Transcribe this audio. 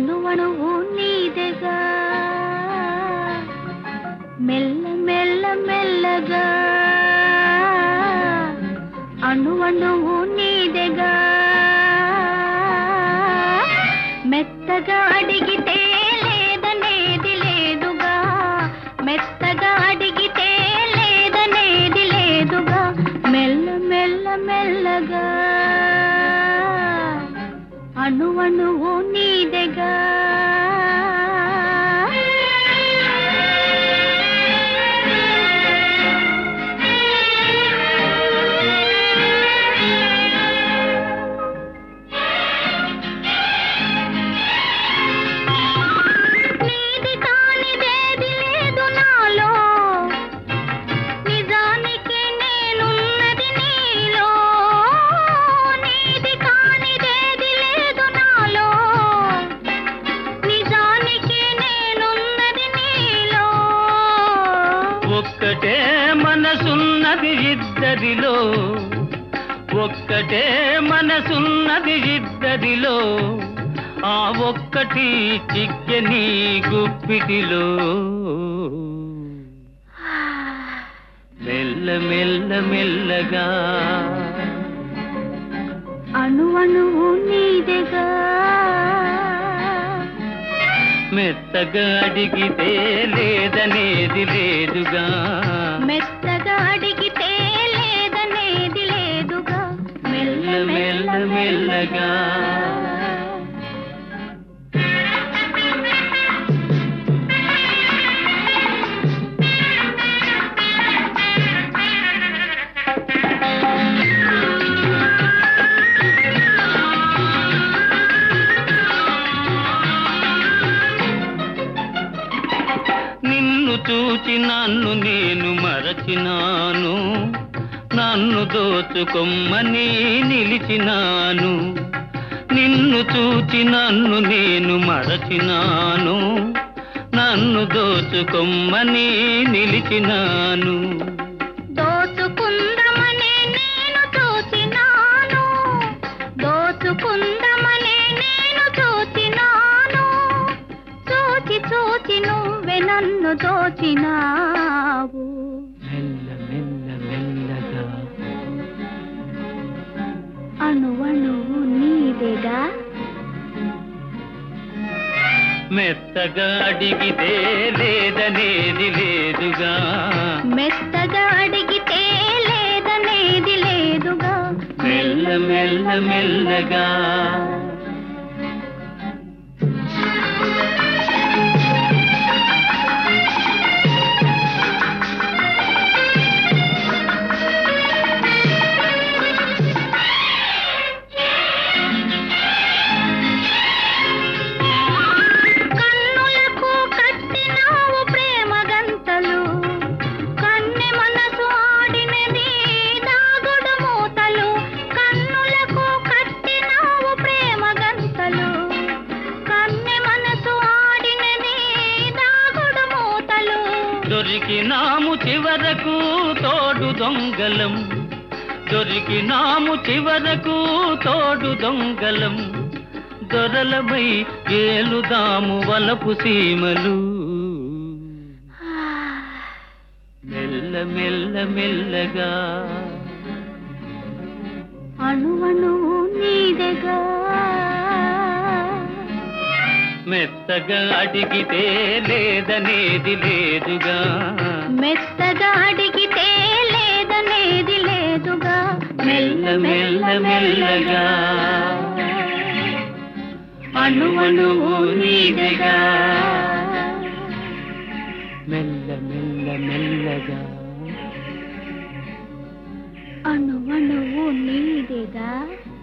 అణువణువు నీదెగా మెల్ల మెల్ల మెల్లగా అణువణువు నీదెగా మెత్తగా అడిగితే లేదనేది లేదుగా మెత్తగా అడిగితే లేదనేది లేదుగా మెల్ల మెల్ల మెల్లగా అణువణువు నీదెగా నీది కానిదేది లేదు నాలో నిజానికి నేనున్నది నీలో నీది కానిదేది లేదు నాలో నిజానికి నేనున్నది నీలో ఒక్కటే మనసున్నది ఇద్దరిలో ఒక్కటే మనసున్నది ఇద్దరిలో ఆ ఒక్కటి చిక్కని గుప్పిటిలో మెల్ల మెల్ల మెల్లగా అణువణువు నీదెగా మెత్తగా అడిగితే లేదనేది లేదుగా మెత్తగా అడిగితే లేదనేది లేదుగా మెల్ల మెల్ల మెల్లగా నిన్ను చూచి నన్ను నేను మరచినాను నన్ను దోచుకొమ్మని నిలిచినాను నిన్ను చూచి నన్ను నేను మరచినాను నన్ను దోచుకొమ్మని నిలిచినాను దోచుకుందమనే నేను చూచినాను దోచుకుందమనే నేను చూచినాను చూచి చూచి నువ్వే నన్ను దోచినావు మెల్ల మెల్ల మెల్లగా అణువణువు నీదెగా మెత్తగా అడిగితే లేదనేది లేదుగా మెత్తగా అడిగితే లేదనేది లేదుగా మెల్ల మెల్ల మెల్లగా కన్నులకు కట్టినావు ప్రేమ గంతలు కన్నె మనసు ఆడినది దాగుడు మూతలు కన్నులకు కట్టినావు ప్రేమ గంతలు కన్నె మనసు ఆడినది దాగుడు మూతలు దొరికినాము చివరకు తోడు దొంగలం దొరికినాము చివరకు తోడు దొంగలం దొరలమై ఏలుదాము వలపు సీమలు మెల్ల మెల్ల మెల్లగా అణువణువు నీదెగా మెత్తగా అడిగితే లేదనేది లేదుగా మెత్తగా అడిగితే లేదనేది లేదుగా మెల్ల మెల్ల మెల్లగా అణువణువు నీదిగా మెల్ల మెల్ల మెల్లగా అణువణువు నీదెగా